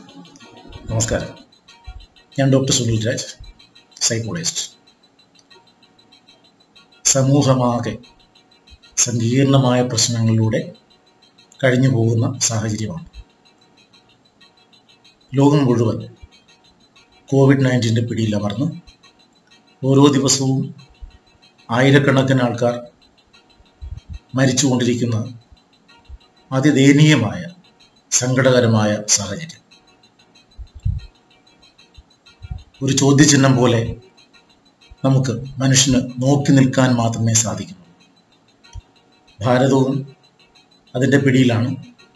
നമസ്കാരം ഞാൻ doctor Sunil Raj psychologist സമൂഹമാകെ സങ്കീർണമായ പ്രശ്നങ്ങളിലൂടെ കഴിഞ്ഞു പോകുന്ന സാഹചര്യമാണ് ലോകം മുഴുവൻ കോവിഡ് നയൻറ്റീൻ്റെ പിടിയിൽ അമർന്ന് ഓരോ ദിവസവും ആയിരക്കണക്കിന് ആൾക്കാർ മരിച്ചുകൊണ്ടിരിക്കുന്ന അതിദയനീയമായ സങ്കടകരമായ സാഹചര്യം ഒരു ചോദ്യചിഹ്നം പോലെ നമുക്ക് മനുഷ്യന് നോക്കി നിൽക്കാൻ മാത്രമേ സാധിക്കൂ ഭാരതവും അതിൻ്റെ പിടിയിലാണ്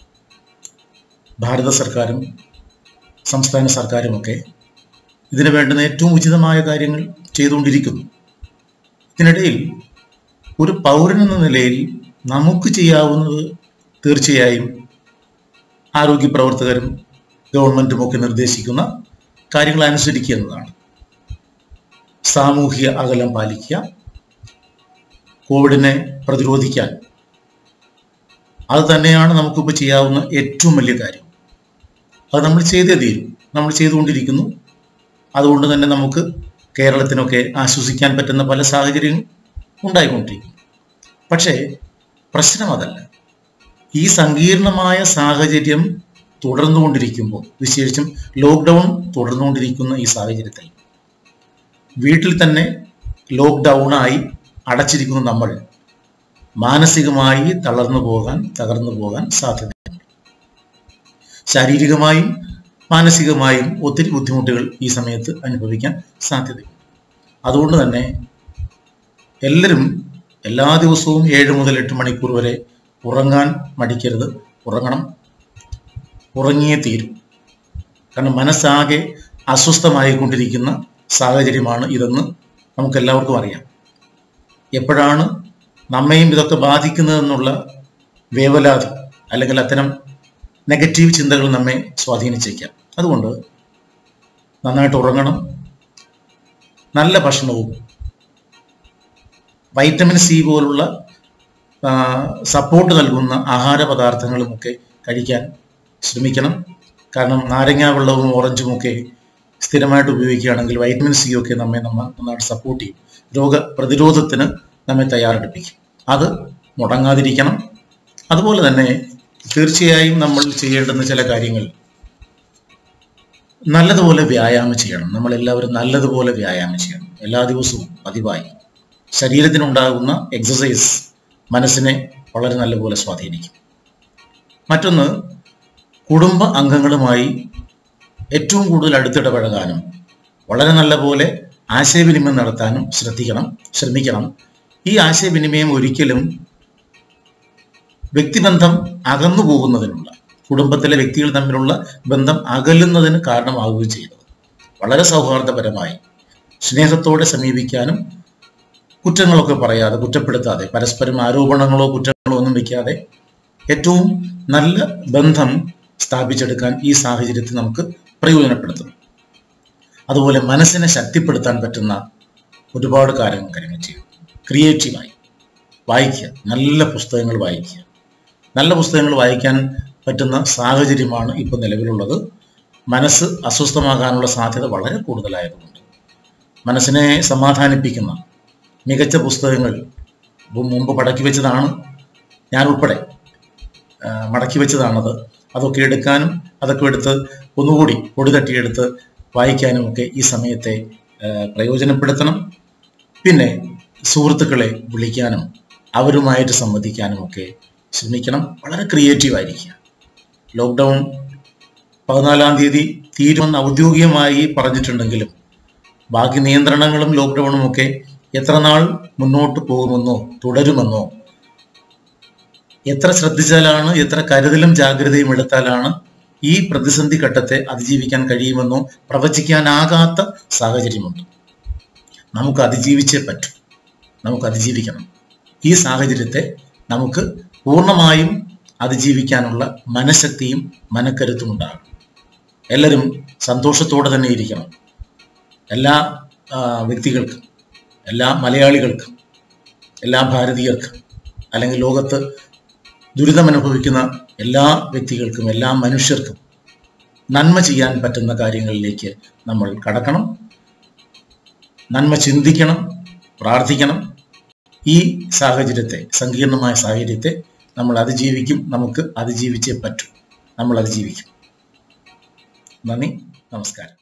ഭാരത സർക്കാരും സംസ്ഥാന സർക്കാരുമൊക്കെ ഇതിന് വേണ്ടുന്ന ഏറ്റവും ഉചിതമായ കാര്യങ്ങൾ ചെയ്തുകൊണ്ടിരിക്കുന്നു ഇതിനിടയിൽ ഒരു പൗരൻ എന്ന നിലയിൽ നമുക്ക് ചെയ്യാവുന്നത് തീർച്ചയായും ആരോഗ്യ പ്രവർത്തകരും ഗവൺമെൻറ്റും ഒക്കെ നിർദ്ദേശിക്കുന്ന കാര്യങ്ങൾ അനുസരിക്കുക എന്നതാണ് സാമൂഹിക അകലം പാലിക്കുക കോവിഡിനെ പ്രതിരോധിക്കാൻ അത് തന്നെയാണ് നമുക്കിപ്പോൾ ചെയ്യാവുന്ന ഏറ്റവും വലിയ കാര്യം അത് നമ്മൾ ചെയ്തേ തീരും നമ്മൾ ചെയ്തുകൊണ്ടിരിക്കുന്നു അതുകൊണ്ട് തന്നെ നമുക്ക് കേരളത്തിനൊക്കെ ആശ്വസിക്കാൻ പറ്റുന്ന പല സാഹചര്യവും ഉണ്ടായിക്കൊണ്ടിരിക്കുന്നു പക്ഷേ പ്രശ്നം അതല്ല ഈ സങ്കീർണമായ സാഹചര്യം തുടർന്നുകൊണ്ടിരിക്കുമ്പോൾ വിശേഷിച്ചും ലോക്ക്ഡൗൺ തുടർന്നുകൊണ്ടിരിക്കുന്ന ഈ സാഹചര്യത്തിൽ വീട്ടിൽ തന്നെ ലോക്ക്ഡൗണായി അടച്ചിരിക്കുന്ന നമ്മൾ മാനസികമായി തളർന്നു പോകാൻ തകർന്നു പോകാൻ സാധ്യതയുണ്ട് ശാരീരികമായും മാനസികമായും ഒത്തിരി ബുദ്ധിമുട്ടുകൾ ഈ സമയത്ത് അനുഭവിക്കാൻ സാധ്യതയുണ്ട് അതുകൊണ്ട് തന്നെ എല്ലാവരും എല്ലാ ദിവസവും ഏഴ് മുതൽ എട്ട് മണിക്കൂർ വരെ ഉറങ്ങാൻ മടിക്കരുത് ഉറങ്ങണം ഉറങ്ങിയേ തീരും കാരണം മനസ്സാകെ അസ്വസ്ഥമായിക്കൊണ്ടിരിക്കുന്ന സാഹചര്യമാണ് ഇതെന്ന് നമുക്കെല്ലാവർക്കും അറിയാം എപ്പോഴാണ് നമ്മയും ഇതൊക്കെ ബാധിക്കുന്നതെന്നുള്ള വേവലാതി അല്ലെങ്കിൽ അത്തരം നെഗറ്റീവ് ചിന്തകൾ നമ്മെ സ്വാധീനിച്ചേക്കാം അതുകൊണ്ട് നന്നായിട്ട് ഉറങ്ങണം നല്ല ഭക്ഷണവും വൈറ്റമിൻ സി പോലുള്ള സപ്പോർട്ട് നൽകുന്ന ആഹാര പദാർത്ഥങ്ങളുമൊക്കെ കഴിക്കാൻ ശ്രമിക്കണം കാരണം നാരങ്ങാ വെള്ളവും ഓറഞ്ചും ഒക്കെ സ്ഥിരമായിട്ട് ഉപയോഗിക്കുകയാണെങ്കിൽ വൈറ്റമിൻ സി ഒക്കെ നമ്മെ നമ്മ നന്നായിട്ട് സപ്പോർട്ട് ചെയ്യും രോഗ പ്രതിരോധത്തിന് നമ്മെ തയ്യാറെടുപ്പിക്കും അത് മുടങ്ങാതിരിക്കണം അതുപോലെ തന്നെ തീർച്ചയായും നമ്മൾ ചെയ്യേണ്ടുന്ന ചില കാര്യങ്ങൾ നല്ലതുപോലെ വ്യായാമം ചെയ്യണം നമ്മളെല്ലാവരും നല്ലതുപോലെ വ്യായാമം ചെയ്യണം എല്ലാ ദിവസവും പതിവായി ശരീരത്തിനുണ്ടാകുന്ന എക്സസൈസ് മനസ്സിനെ വളരെ നല്ലപോലെ സ്വാധീനിക്കും മറ്റൊന്ന് കുടുംബ അംഗങ്ങളുമായി ഏറ്റവും കൂടുതൽ അടുത്തിടപഴകാനും വളരെ നല്ല പോലെ ആശയവിനിമയം നടത്താനും ശ്രദ്ധിക്കണം ശ്രമിക്കണം ഈ ആശയവിനിമയം ഒരിക്കലും വ്യക്തിബന്ധം അകന്നു പോകുന്നതിനുള്ള കുടുംബത്തിലെ വ്യക്തികൾ തമ്മിലുള്ള ബന്ധം അകലുന്നതിന് കാരണമാവുകയും ചെയ്യുന്നത് വളരെ സൗഹാർദ്ദപരമായി സ്നേഹത്തോടെ സമീപിക്കാനും കുറ്റങ്ങളൊക്കെ പറയാതെ കുറ്റപ്പെടുത്താതെ പരസ്പരം ആരോപണങ്ങളോ കുറ്റങ്ങളോ ഒന്നും വയ്ക്കാതെ ഏറ്റവും നല്ല ബന്ധം സ്ഥാപിച്ചെടുക്കാൻ ഈ സാഹചര്യത്തിൽ നമുക്ക് പ്രയോജനപ്പെടുത്തുന്നു അതുപോലെ മനസ്സിനെ ശക്തിപ്പെടുത്താൻ പറ്റുന്ന ഒരുപാട് കാര്യങ്ങൾ കാര്യങ്ങൾ ചെയ്യും ക്രിയേറ്റീവായി വായിക്കുക നല്ല പുസ്തകങ്ങൾ വായിക്കുക നല്ല പുസ്തകങ്ങൾ വായിക്കാൻ പറ്റുന്ന സാഹചര്യമാണ് ഇപ്പോൾ നിലവിലുള്ളത് മനസ്സ് അസ്വസ്ഥമാകാനുള്ള സാധ്യത വളരെ കൂടുതലായതുകൊണ്ട് മനസ്സിനെ സമാധാനിപ്പിക്കുന്ന മികച്ച പുസ്തകങ്ങൾ മുമ്പ് പടക്കി വെച്ചതാണ് ഞാൻ ഉൾപ്പെടെ മടക്കി വെച്ചതാണത് അതൊക്കെ എടുക്കാനും അതൊക്കെ എടുത്ത് ഒന്നുകൂടി പൊടി തട്ടിയെടുത്ത് വായിക്കാനും ഒക്കെ ഈ സമയത്തെ പ്രയോജനപ്പെടുത്തണം പിന്നെ സുഹൃത്തുക്കളെ വിളിക്കാനും അവരുമായിട്ട് സംവദിക്കാനും ഒക്കെ ശ്രമിക്കണം വളരെ ക്രിയേറ്റീവ് ആയിരിക്കുക ലോക്ക്ഡൗൺ പതിനാലാം തീയതി തീരുമെന്ന് ഔദ്യോഗികമായി പറഞ്ഞിട്ടുണ്ടെങ്കിലും ബാക്കി നിയന്ത്രണങ്ങളും ലോക്ക്ഡൗണും ഒക്കെ എത്ര നാൾ മുന്നോട്ട് പോകുമെന്നോ തുടരുമെന്നോ എത്ര ശ്രദ്ധിച്ചാലാണ് എത്ര കരുതലും ജാഗ്രതയും എടുത്താലാണ് ഈ പ്രതിസന്ധി ഘട്ടത്തെ അതിജീവിക്കാൻ കഴിയുമെന്നോ പ്രവചിക്കാനാകാത്ത സാഹചര്യമുണ്ട് നമുക്ക് അതിജീവിച്ചേ പറ്റൂ നമുക്ക് അതിജീവിക്കണം ഈ സാഹചര്യത്തെ നമുക്ക് പൂർണ്ണമായും അതിജീവിക്കാനുള്ള മനഃശക്തിയും മനക്കരുത്തും ഉണ്ടാകണം എല്ലാവരും സന്തോഷത്തോടെ തന്നെ ഇരിക്കണം എല്ലാ വ്യക്തികൾക്കും എല്ലാ മലയാളികൾക്കും എല്ലാ ഭാരതീയർക്കും അല്ലെങ്കിൽ ലോകത്ത് ദുരിതമനുഭവിക്കുന്ന എല്ലാ വ്യക്തികൾക്കും എല്ലാ മനുഷ്യർക്കും നന്മ ചെയ്യാൻ പറ്റുന്ന കാര്യങ്ങളിലേക്ക് നമ്മൾ കടക്കണം നന്മ ചിന്തിക്കണം പ്രാർത്ഥിക്കണം ഈ സാഹചര്യത്തെ സങ്കീർണമായ സാഹചര്യത്തെ നമ്മൾ അതിജീവിക്കും നമുക്ക് അതിജീവിച്ചേ പറ്റൂ നമ്മൾ അതിജീവിക്കും നന്ദി നമസ്കാരം